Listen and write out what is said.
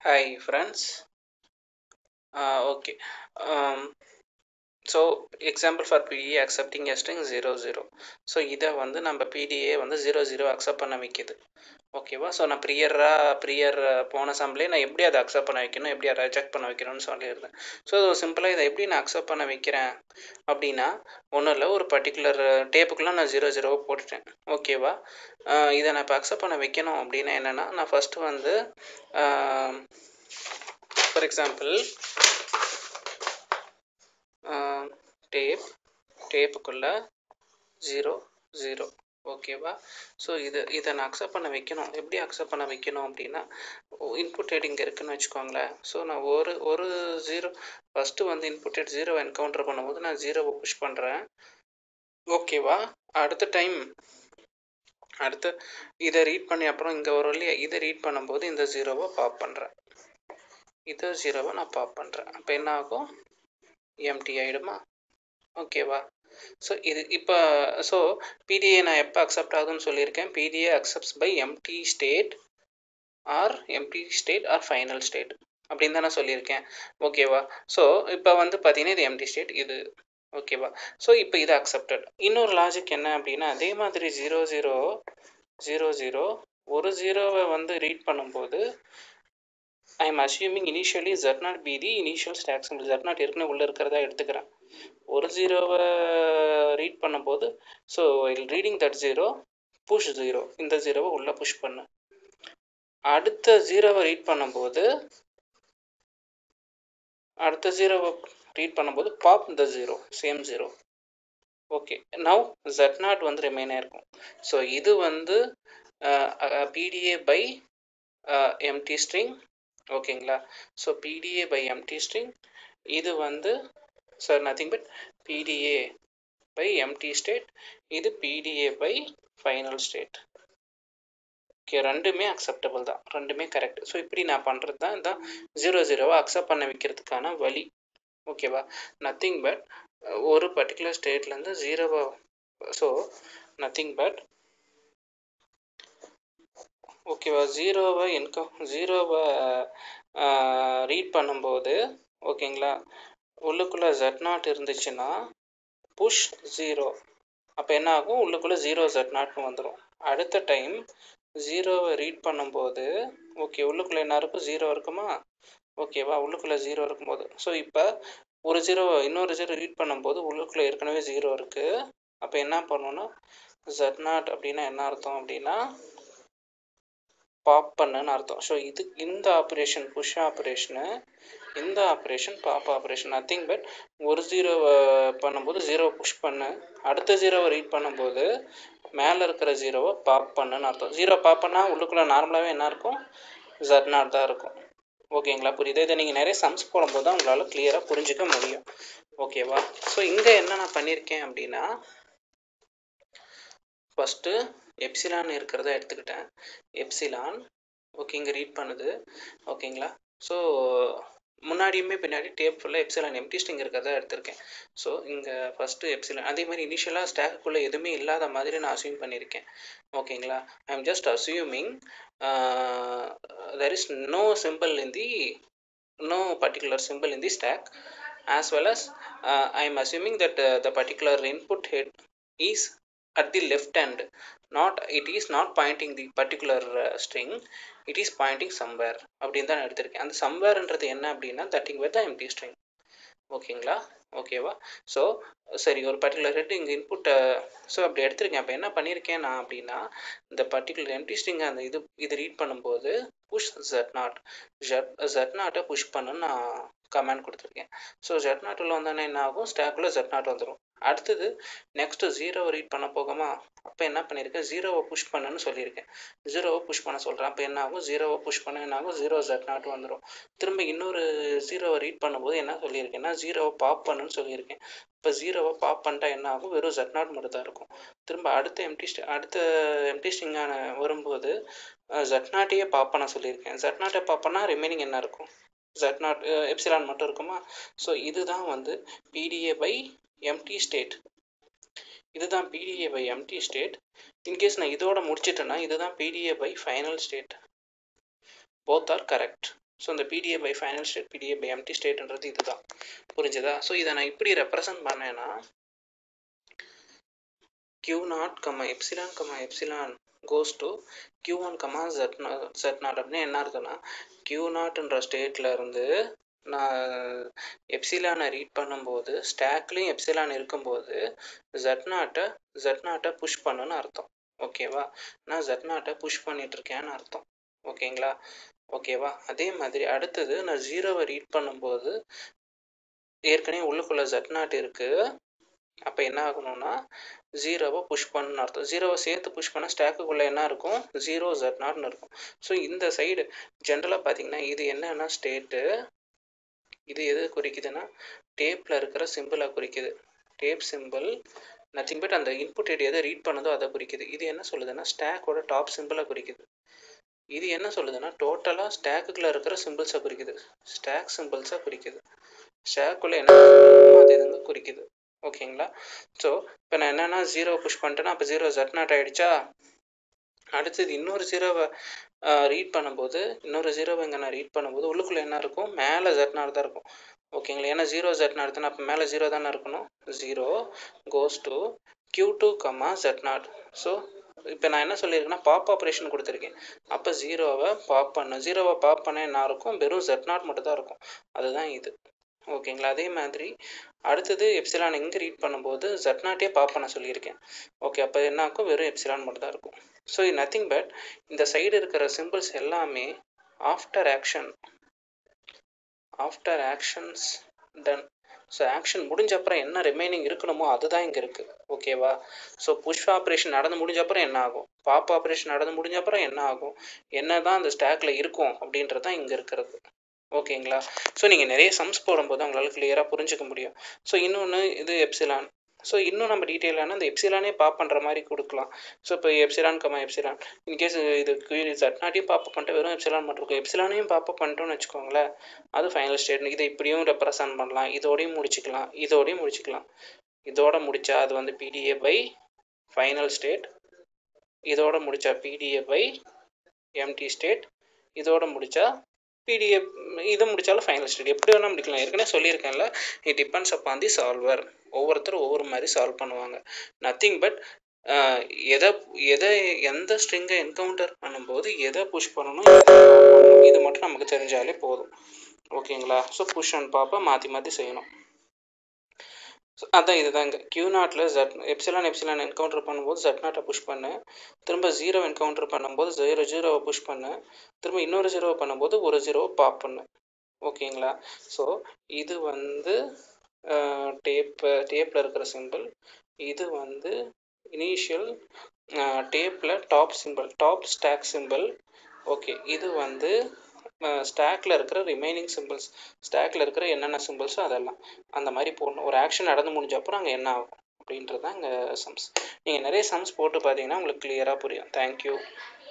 Hi friends. Uh, okay. Um, so example for PDA accepting a string 0 0. So இதை வந்து நம்ம PDA வந்து zero zero accept பண்ண வைக்கிது ஓகேவா ஸோ நான் ப்ரியராக ப்ரியர் போன சம்லேயே நான் எப்படி அதை அக்செப்ட் பண்ண வைக்கணும் எப்படி அதை ரிஜெக்ட் பண்ண வைக்கணும்னு சொல்லியிருந்தேன் ஸோ சிம்பிளாக இதை எப்படி நான் அக்செப்ட் பண்ண வைக்கிறேன் அப்படின்னா ஒன்றும் இல்லை ஒரு பர்டிகுலர் டேப்புக்குள்ளே நான் ஜீரோ ஜீரோவை போட்டுட்டேன் ஓகேவா இதை நான் இப்போ அக்செப்ட் பண்ண வைக்கணும் அப்படின்னா என்னென்னா நான் ஃபஸ்ட்டு வந்து ஃபார் எக்ஸாம்பிள் டேப் டேப்புக்குள்ளே ஜீரோ ஜீரோ ஓகேவா ஸோ இது இதை நான் அக்செப்ட் பண்ண வைக்கணும் எப்படி அக்செப்ட் பண்ண வைக்கணும் அப்படின்னா இன்புட் ஹெட் இங்கே இருக்குன்னு வச்சுக்கோங்களேன் ஸோ நான் ஒரு ஒரு ஜீரோ ஃபஸ்ட்டு வந்து இன்புட் ஹெட் ஜீரோவை என்கவுண்டர் பண்ணும்போது நான் ஜீரோவை புஷ் பண்ணுறேன் ஓகேவா அடுத்த டைம் அடுத்து இதை ரீட் பண்ணி அப்புறம் இங்கே வரும் இல்லையா இதை ரீட் பண்ணும்போது இந்த ஜீரோவை பாப் பண்ணுறேன் இதை ஜீரோவை நான் பாப் பண்ணுறேன் அப்போ என்ன ஆகும் எம்டி ஆகிடுமா ஓகேவா ஸோ இது இப்போ ஸோ பிடிஏ நான் எப்போ அக்செப்ட் ஆகுதுன்னு சொல்லியிருக்கேன் PDA accepts by empty state or empty state or final state அப்படின்னு தான் நான் சொல்லியிருக்கேன் ஓகேவா ஸோ இப்போ வந்து பார்த்தீங்கன்னா இது எம்டி ஸ்டேட் இது ஓகேவா ஸோ இப்போ இது அக்செப்டட் இன்னொரு லாஜிக் என்ன அப்படின்னா அதே மாதிரி ஜீரோ ஜீரோ ஜீரோ ஜீரோ ஒரு ஜீரோவை வந்து ரீட் பண்ணும்போது I am assuming initially Z naught be the initial stack symbol Z naught ஏற்கனவே உள்ளே இருக்கிறதா எடுத்துக்கிறேன் ஒரு ஜீரோவை ரீட் பண்ணும்போது so reading that zero push zero இந்த ஜீரோவை உள்ளே புஷ் பண்ணு அடுத்த ஜீரோவை ரீட் பண்ணும்போது அடுத்த ஜீரோவை ரீட் பண்ணும்போது பாப் இந்த zero same zero okay now Z naught வந்து ரிமைன் ஆயிருக்கும் ஸோ இது வந்து பிடிஏ பை எம்டி ஸ்ட்ரிங் ஓகேங்களா so PDA by empty string இது வந்து sir nothing but PDA by empty state இது PDA by final state okay ரெண்டுமே அக்செப்டபிள் தான் ரெண்டுமே கரெக்ட் ஸோ இப்படி நான் பண்ணுறது தான் இந்த ஜீரோ ஜீரோவை அக்செப்ட் பண்ண வைக்கிறதுக்கான வழி ஓகேவா நத்திங் பட் ஒரு பர்டிகுலர் ஸ்டேட்லேருந்து ஜீரோவை ஸோ நத்திங் பட் ஓகேவா ஜீரோவை என்கோ ஜீரோவை ரீட் பண்ணும்போது ஓகேங்களா உள்ளுக்குள்ளே ஜெட் நாட் இருந்துச்சுன்னா புஷ் ஜீரோ அப்போ என்ன ஆகும் உள்ளுக்குள்ளே ஜீரோ ஜெட் நாட்னு வந்துடும் அடுத்த டைம் ஜீரோவை ரீட் பண்ணும்போது ஓகே உள்ளுக்குள்ளே என்ன இருக்கும் ஜீரோ இருக்குமா ஓகேவா உள்ளுக்குள்ளே ஜீரோ இருக்கும்போது ஸோ இப்போ ஒரு ஜீரோ இன்னொரு ஜீரோ ரீட் பண்ணும்போது உள்ளுக்குள்ளே ஏற்கனவே ஜீரோ இருக்குது அப்போ என்ன பண்ணணும்னா ஜெட் நாட் அப்படின்னா என்ன அர்த்தம் அப்படின்னா பாப் பண்ணுன்னு அர்த்தம் ஸோ இது இந்த ஆப்ரேஷன் புஷ் ஆப்ரேஷனு இந்த operation pop operation nothing but ஒரு ஜீரோவை பண்ணும்போது ஜீரோவை புஷ் பண்ணு அடுத்த ஜீரோவை ரீட் பண்ணும்போது மேலே இருக்கிற ஜீரோவை பாப் பண்ணுன்னு அர்த்தம் ஜீரோ பாப் பண்ணால் உள்ளுக்குள்ளே நார்மலாகவே என்ன இருக்கும் ஜட் நாட் தான் இருக்கும் ஓகேங்களா புரியுது இதை நீங்கள் நிறைய சம்ஸ் போடும்போது தான் உங்களால் கிளியராக புரிஞ்சிக்க முடியும் ஓகேவா ஸோ இங்கே என்ன நான் பண்ணியிருக்கேன் அப்படின்னா ஃபஸ்ட்டு எப்சிலான் இருக்கிறத எடுத்துக்கிட்டேன் எப்சிலான் ஓகே இங்கே ரீட் பண்ணுது ஓகேங்களா ஸோ முன்னாடியுமே பின்னாடி டேப் ஃபுல்லாக எப்சிலான் எம்டி ஸ்ட்ரிங் இருக்கிறதா எடுத்திருக்கேன் ஸோ இங்கே ஃபஸ்ட்டு எப்சிலான் அதே மாதிரி இனிஷியலாக ஸ்டாக்குள்ளே எதுவுமே இல்லாத மாதிரி நான் அசியூம் பண்ணியிருக்கேன் ஓகேங்களா I am just assuming there is no symbol in the no particular symbol in the stack as well as uh, I am assuming that uh, the particular input head is at the left end not it is not pointing the particular uh, string it is pointing somewhere அப்படின்னு தான் நான் எடுத்திருக்கேன் அந்த சம்வேர்ன்றது என்ன அப்படின்னா தட்டிங் with empty string ஓகேங்களா ஓகேவா so சரி ஒரு பர்டிகுலர் ஹெட் இங்கே இன்புட்டை ஸோ அப்படி எடுத்திருக்கேன் அப்போ என்ன பண்ணியிருக்கேன் நான் அப்படின்னா இந்த பர்டிகுலர் எம்டி ஸ்ட்ரிங் அந்த இது இது ரீட் பண்ணும்போது push Z naught Z Z நாட்டை புஷ் பண்ணுன்னு நான் கமெண்ட் கொடுத்துருக்கேன் ஸோ ஜெட் நாட்டில் வந்தோடனே என்ன ஆகும் ஸ்டாக்குள்ளே ஜெட் நாட் வந்துடும் அடுத்தது நெக்ஸ்ட்டு ஜீரோவை ரீட் பண்ண போகமா அப்போ என்ன பண்ணியிருக்கேன் ஜீரோவை புஷ் பண்ணுன்னு சொல்லியிருக்கேன் ஜீரோவை புஷ் பண்ண சொல்கிறேன் அப்போ என்ன ஆகும் ஜீரோவை புஷ் பண்ண என்ன ஆகும் ஜீரோ ஜெட் நாட் வந்துடும் திரும்ப இன்னொரு ஜீரோவை ரீட் பண்ணும்போது என்ன சொல்லியிருக்கேன்னா ஜீரோவை பாப் பண்ணுன்னு சொல்லியிருக்கேன் இப்போ ஜீரோவை பாப் பண்ணிட்டா என்ன ஆகும் வெறும் ஜெட் நாட் மட்டும் தான் இருக்கும் திரும்ப அடுத்த எம்டி ஸ்டி அடுத்த எம்டி ஸ்ட்ரிங்கான வரும்போது ஜெட் நாட்டையே பாப் பண்ண சொல்லியிருக்கேன் ஜெட் நாட்டை பாப் பண்ணால் ரிமைனிங் என்ன இருக்கும் ஜெட் நாட் எப்சிலான் மட்டும் இருக்குமா ஸோ இதுதான் வந்து பிடிஏ பை எம்டி ஸ்டேட் இதுதான் PDA by empty state in case நான் இதோட முடிச்சிட்டேன்னா இதுதான் PDA by final state both are correct so இந்த PDA by final state PDA by empty ஸ்டேட்ன்றது இதுதான் புரிஞ்சுதா ஸோ இதை நான் இப்படி ரெப்ரசன்ட் பண்ணேன்னா q naught comma epsilon comma epsilon goes to q one comma Z Z naught அப்படின்னு என்ன அர்த்தம்னா q நாட்ன்ற ஸ்டேட்ல இருந்து நான் எப்சிலானை ரீட் பண்ணும்போது ஸ்டாக்லேயும் எப்சிலான் இருக்கும்போது ஜெட் நாட்டை ஜெட் நாட்டை புஷ் பண்ணுன்னு அர்த்தம் ஓகேவா நான் ஜெட் நாட்டை புஷ் பண்ணிட்டு இருக்கேன்னு அர்த்தம் ஓகேங்களா ஓகேவா அதே மாதிரி அடுத்தது நான் ஜீரோவை ரீட் பண்ணும்போது ஏற்கனவே உள்ளுக்குள்ள ஜெட் நாட் இருக்கு அப்போ என்ன ஆகணும்னா ஜீரோவை புஷ் பண்ணு அர்த்தம் ஜீரோவை சேர்த்து புஷ் பண்ணால் ஸ்டாக்குக்குள்ளே என்ன இருக்கும் ஜீரோ ஜெட் நாட்னு இருக்கும் ஸோ இந்த சைடு ஜென்ரலாக பார்த்தீங்கன்னா இது என்னன்னா ஸ்டேட்டு இது எது குறிக்குதுன்னா டேப்பில் இருக்கிற சிம்பிளை குறிக்குது டேப் சிம்பிள் நத்திங் பட் அந்த இன்புட் எது எதை ரீட் பண்ணதோ அதை குறிக்குது இது என்ன சொல்லுதுன்னா ஸ்டாக்கோட டாப் சிம்பிளை குறிக்குது இது என்ன சொல்லுதுன்னா டோட்டலாக ஸ்டாக்குக்குள்ளே இருக்கிற சிம்பிள்ஸை குறிக்குது ஸ்டாக் சிம்பிள்ஸை குறிக்குது ஸ்டாக்குள்ளே என்ன அது இதுங்க குறிக்குது ஓகேங்களா ஸோ இப்போ நான் என்னென்னா ஜீரோ புஷ் பண்ணிட்டேன்னா அப்போ ஜீரோ ஜெட் நாட் ஆகிடுச்சா அடுத்தது இன்னொரு ஜீரோவை ரீட் பண்ணும்போது இன்னொரு ஜீரோவை இங்கே நான் ரீட் பண்ணும்போது உள்ளுக்குள்ளே என்ன இருக்கும் மேலே ஜெட் நாட் தான் இருக்கும் ஓகேங்களா ஏன்னா ஜீரோ ஜெட் நாட் தானே அப்போ மேலே ஜீரோ தானே இருக்கணும் zero goes to Q two comma Z naught so இப்போ நான் என்ன சொல்லியிருக்கேன்னா பாப் ஆப்ரேஷன் கொடுத்துருக்கேன் அப்போ ஜீரோவை பாப் பண்ண ஜீரோவை பாப் பண்ண என்ன இருக்கும் வெறும் ஜெட் நாட் மட்டும் தான் இருக்கும் அதுதான் இது ஓகேங்களா அதே மாதிரி அடுத்தது எப்சிலான் எங்கே ரீட் பண்ணும்போது ஜெட் நாட்டே பாப் பண்ண சொல்லியிருக்கேன் ஓகே அப்போ என்ன ஆகும் வெறும் எப்சிலான் மட்டும் தான் இருக்கும் ஸோ இது நத்திங் பட் இந்த சைடு இருக்கிற சிம்பிள்ஸ் எல்லாமே after action after actions done so action முடிஞ்ச அப்புறம் என்ன ரிமைனிங் இருக்கணுமோ அதுதான் இங்கே இருக்குது ஓகேவா ஸோ புஷ் ஆப்ரேஷன் நடந்து முடிஞ்ச அப்புறம் என்ன ஆகும் பாப் ஆப்ரேஷன் நடந்து முடிஞ்ச அப்புறம் என்ன ஆகும் என்ன தான் அந்த ஸ்டாக்கில் இருக்கும் அப்படின்றது தான் இங்கே இருக்கிறது ஓகேங்களா ஸோ நீங்கள் நிறைய சம்ஸ் போடும்போது உங்களால் கிளியராக புரிஞ்சுக்க முடியும் ஸோ இன்னொன்று இது எப்சிலான் ஸோ இன்னும் நம்ம டீட்டெயிலான இந்த எப்சிலானே பாப் பண்ணுற மாதிரி கொடுக்கலாம் ஸோ இப்போ எப்சிலான் கமா எப்சிலான் இன்கேஸ் இது ஜட்நாட்டையும் பாப் பண்ணிட்டு வெறும் எப்சிலான் மட்டும் இருக்கும் எப்சிலானையும் பாப் பண்ணிட்டோம்னு வச்சுக்கோங்களேன் அது ஃபைனல் ஸ்டேட் இதை இப்படியும் ரெப்ரசன்ட் பண்ணலாம் இதோடையும் முடிச்சுக்கலாம் இதோடையும் முடிச்சுக்கலாம் இதோட முடிச்சா அது வந்து பிடிஏ பை ஃபைனல் ஸ்டேட் இதோட முடிச்சா பிடிஏ பை எம்டி ஸ்டேட் இதோட முடிச்சா பிடிஎஃப் இது முடித்தாலும் ஃபைனல் ஸ்டேட் எப்படி வேணால் முடிக்கலாம் ஏற்கனவே சொல்லியிருக்கேன்ல it depends upon the solver ஒவ்வொருத்தரும் ஒவ்வொரு மாதிரி சால்வ் பண்ணுவாங்க நத்திங் பட் எதை எதை எந்த ஸ்ட்ரிங்கை என்கவுண்டர் பண்ணும்போது எதை புஷ் பண்ணணும் இது மட்டும் நமக்கு தெரிஞ்சாலே போதும் ஓகேங்களா ஸோ புஷ் அண்ட் பாப்பை மாற்றி மாற்றி செய்யணும் ஸோ அதான் இதுதான் இங்கே கியூ நாட்டில் ஜட் எப்சிலான் எப்சிலான் என்கவுண்டர் பண்ணும்போது ஜட் நாட்டை புஷ் பண்ணு திரும்ப ஜீரோ என்கவுண்டர் பண்ணும்போது ஜீரோ ஜீரோவை புஷ் பண்ணு திரும்ப இன்னொரு ஜீரோவை பண்ணும்போது ஒரு ஜீரோவை பாப் பண்ணு ஓகேங்களா ஸோ இது வந்து டேப்பு டேப்பில் இருக்கிற சிம்பிள் இது வந்து இனிஷியல் டேப்பில் top symbol top stack symbol okay இது வந்து ஸ்டாக்கில் இருக்கிற ரிமைனிங் சிம்பிள்ஸ் ஸ்டாக்கில் இருக்கிற என்னென்ன சிம்பிள்ஸோ அதெல்லாம் அந்த மாதிரி போடணும் ஒரு ஆக்ஷன் நடந்து முடிஞ்ச அப்புறம் அங்கே என்ன ஆகும் அப்படின்றது தான் இங்கே சம்ஸ் நீங்கள் நிறைய சம்ஸ் போட்டு பார்த்தீங்கன்னா உங்களுக்கு கிளியராக புரியும் தேங்க்யூ